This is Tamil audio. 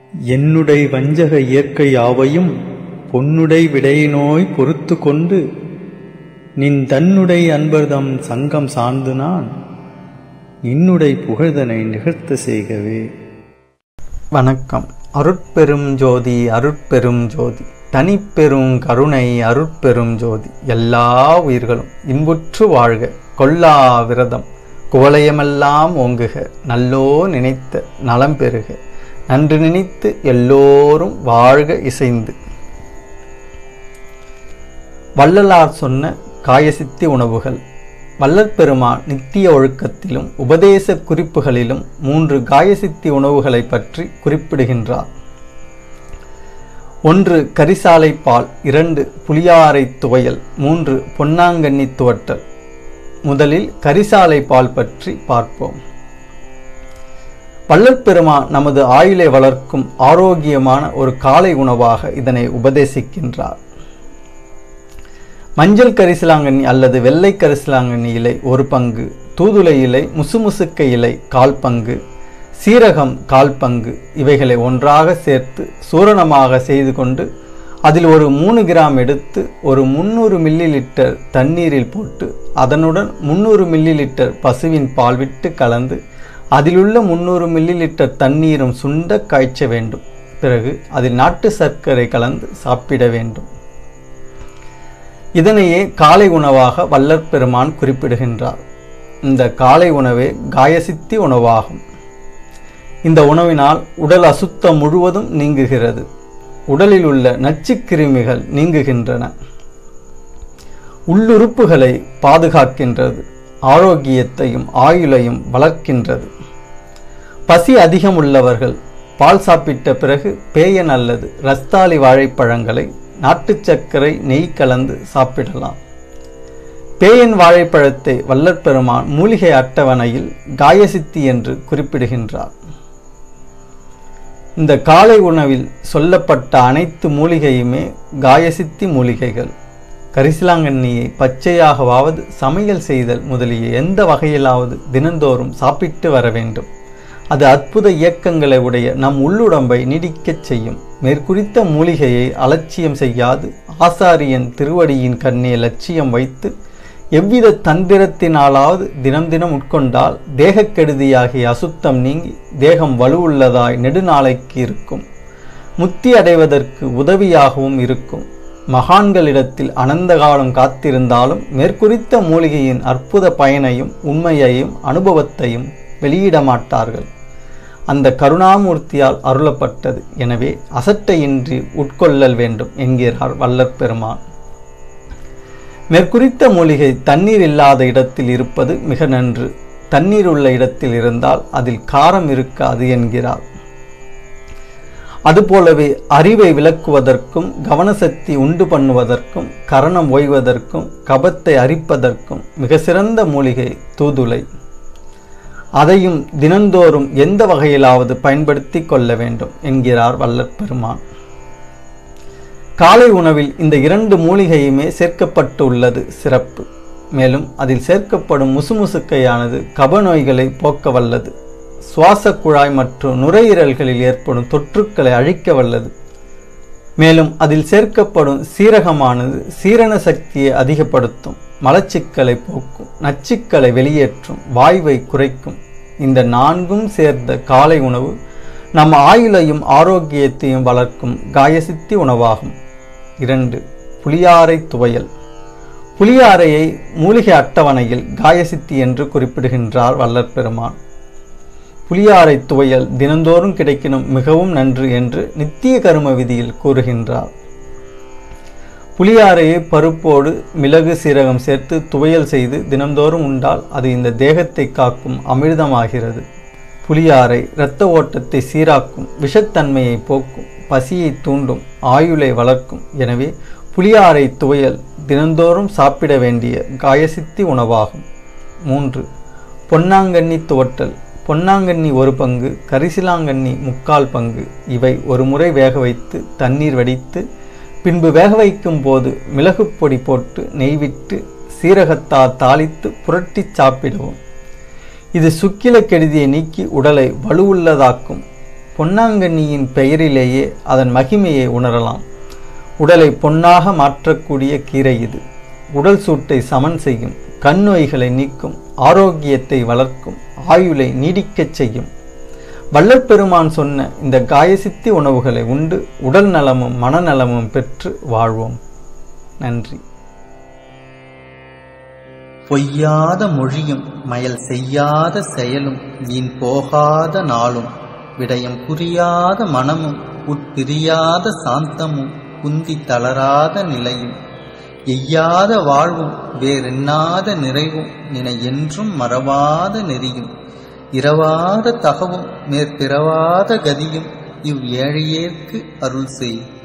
என்னுடை வஞ்சக இயற்கை யாவையும் பொன்னுடை விடையினோய் பொறுத்து கொண்டு நின் தன்னுடை அன்பர்தம் சங்கம் சார்ந்து நான் இன்னுடை புகழ்தனை நிகழ்த்த செய்கவே வணக்கம் அருட்பெரும் ஜோதி அருட்பெரும் ஜோதி தனிப்பெரும் கருணை அருட்பெரும் ஜோதி எல்லா உயிர்களும் இன்புற்று வாழ்க கொல்லா விரதம் குவலயமெல்லாம் ஓங்குக நல்லோ நினைத்த நலம் பெறுக நன்று நினைத்து எல்லோரும் வாழ்க இசைந்து வள்ளலார் சொன்ன காயசித்தி உணவுகள் வள்ளற்பெருமான் நித்திய ஒழுக்கத்திலும் உபதேச குறிப்புகளிலும் மூன்று காயசித்தி உணவுகளை பற்றி குறிப்பிடுகின்றார் ஒன்று கரிசாலை பால் இரண்டு புளியாரை துவையல் மூன்று பொன்னாங்கண்ணி துவட்டல் முதலில் கரிசாலை பால் பற்றி பார்ப்போம் வள்ளற்பெருமான் நமது ஆயுளை வளர்க்கும் ஆரோக்கியமான ஒரு காலை உணவாக இதனை உபதேசிக்கின்றார் மஞ்சள் கரிசலாங்கண்ணி அல்லது வெள்ளை கரிசலாங்கண்ணி இலை ஒரு பங்கு தூதுளை இலை முசுமுசுக்க இலை கால் பங்கு சீரகம் கால் பங்கு இவைகளை ஒன்றாக சேர்த்து சூரணமாக செய்து கொண்டு அதில் ஒரு மூணு கிராம் எடுத்து ஒரு முந்நூறு மில்லி லிட்டர் தண்ணீரில் போட்டு அதனுடன் முந்நூறு மில்லி லிட்டர் பசுவின் பால் விட்டு கலந்து அதிலுள்ள முந்நூறு மில்லி லிட்டர் தண்ணீரும் சுண்ட காய்ச்ச வேண்டும் பிறகு அதில் நாட்டு சர்க்கரை கலந்து சாப்பிட வேண்டும் இதனையே காலை உணவாக வல்லற் பெருமான் குறிப்பிடுகின்றார் இந்த காலை உணவே காயசித்தி உணவாகும் இந்த உணவினால் உடல் அசுத்தம் முழுவதும் நீங்குகிறது உடலில் உள்ள நச்சுக்கிருமிகள் நீங்குகின்றன உள்ளுறுப்புகளை பாதுகாக்கின்றது ஆரோக்கியத்தையும் ஆயுளையும் வளர்க்கின்றது பசி அதிகம் உள்ளவர்கள் பால் சாப்பிட்ட பிறகு பேயன் அல்லது ரஸ்தாலி வாழைப்பழங்களை நாட்டு சர்க்கரை நெய் கலந்து சாப்பிடலாம் பேயன் வாழைப்பழத்தை வல்லற்பெருமான் மூலிகை அட்டவணையில் காயசித்தி என்று குறிப்பிடுகின்றார் இந்த காலை உணவில் சொல்லப்பட்ட அனைத்து மூலிகையுமே காயசித்தி மூலிகைகள் கரிசலாங்கண்ணியை பச்சையாகவாவது சமையல் செய்தல் முதலிய எந்த வகையிலாவது தினந்தோறும் சாப்பிட்டு வர வேண்டும் அது அற்புத இயக்கங்களை உடைய நம் உள்ளுடம்பை நீடிக்கச் செய்யும் மேற்குறித்த மூலிகையை அலட்சியம் செய்யாது ஆசாரியன் திருவடியின் கண்ணே லட்சியம் வைத்து எவ்வித தந்திரத்தினாலாவது தினம் தினம் உட்கொண்டால் தேகக்கெடுதியாகிய அசுத்தம் நீங்கி தேகம் வலுவுள்ளதாய் நெடுநாளைக்கு இருக்கும் முத்தி அடைவதற்கு உதவியாகவும் இருக்கும் மகான்களிடத்தில் அனந்த காலம் காத்திருந்தாலும் மேற்குறித்த மூலிகையின் அற்புத பயனையும் உண்மையையும் அனுபவத்தையும் வெளியிட மாட்டார்கள் அந்த கருணாமூர்த்தியால் அருளப்பட்டது எனவே அசட்டையின்றி உட்கொள்ளல் வேண்டும் என்கிறார் வல்லற் பெருமான் மேற்குறித்த மூலிகை தண்ணீர் இல்லாத இடத்தில் இருப்பது மிக நன்று தண்ணீர் உள்ள இடத்தில் இருந்தால் அதில் காரம் இருக்காது என்கிறார் அதுபோலவே அறிவை விளக்குவதற்கும் கவனசக்தி உண்டு பண்ணுவதற்கும் கரணம் ஓய்வதற்கும் கபத்தை அரிப்பதற்கும் மிக சிறந்த மூலிகை தூதுளை அதையும் தினந்தோறும் எந்த வகையிலாவது பயன்படுத்தி கொள்ள வேண்டும் என்கிறார் வல்லற் பெருமான் காலை உணவில் இந்த இரண்டு மூலிகையுமே சேர்க்கப்பட்டு உள்ளது சிறப்பு மேலும் அதில் சேர்க்கப்படும் முசுமுசுக்கையானது கபநோய்களை போக்க வல்லது சுவாச குழாய் மற்றும் நுரையீரல்களில் ஏற்படும் தொற்றுக்களை அழிக்க வல்லது மேலும் அதில் சேர்க்கப்படும் சீரகமானது சீரண சக்தியை அதிகப்படுத்தும் மலச்சிக்கலை போக்கும் நச்சுக்களை வெளியேற்றும் வாய்வை குறைக்கும் இந்த நான்கும் சேர்ந்த காலை உணவு நம் ஆயுளையும் ஆரோக்கியத்தையும் வளர்க்கும் காயசித்தி உணவாகும் இரண்டு புளியாரை துவையல் புளியாரையை மூலிகை அட்டவணையில் காயசித்தி என்று குறிப்பிடுகின்றார் வல்லற் பெருமான் புளியாரை துவையல் தினந்தோறும் கிடைக்கணும் மிகவும் நன்று என்று நித்திய கரும விதியில் கூறுகின்றார் புளியாரையை பருப்போடு மிளகு சீரகம் சேர்த்து துவையல் செய்து தினந்தோறும் உண்டால் அது இந்த தேகத்தை காக்கும் அமிர்தமாகிறது புளியாரை இரத்த ஓட்டத்தை சீராக்கும் விஷத்தன்மையை போக்கும் பசியை தூண்டும் ஆயுளை வளர்க்கும் எனவே புளியாரை துவையல் தினந்தோறும் சாப்பிட வேண்டிய காயசித்தி உணவாகும் மூன்று பொன்னாங்கண்ணி துவட்டல் பொன்னாங்கண்ணி ஒரு பங்கு கரிசிலாங்கண்ணி முக்கால் பங்கு இவை ஒரு முறை வேக வைத்து தண்ணீர் வடித்து பின்பு வேக வைக்கும் போது மிளகுப் பொடி போட்டு நெய் விட்டு சீரகத்தால் தாளித்து புரட்டி சாப்பிடவும் இது சுக்கில கெடுதியை நீக்கி உடலை வலுவுள்ளதாக்கும் பொன்னாங்கண்ணியின் பெயரிலேயே அதன் மகிமையை உணரலாம் உடலை பொன்னாக மாற்றக்கூடிய கீரை இது உடல் சூட்டை சமன் செய்யும் கண் நோய்களை நீக்கும் ஆரோக்கியத்தை வளர்க்கும் ஆயுளை நீடிக்கச் செய்யும் வள்ளற்பெருமான் சொன்ன இந்த காயசித்தி உணவுகளை உண்டு உடல் நலமும் மனநலமும் பெற்று வாழ்வோம் நன்றி பொய்யாத மொழியும் மயல் செய்யாத செயலும் வீண் போகாத நாளும் விடயம் புரியாத மனமும் உட்பிரியாத சாந்தமும் குந்தி தளராத நிலையும் எய்யாத வாழ்வும் வேறெண்ணாத நிறைவும் நினை என்றும் மறவாத நெறியும் இரவாத தகவும் மேற்பிறவாத கதியும் இவ் ஏழையேற்கு அருள் செய்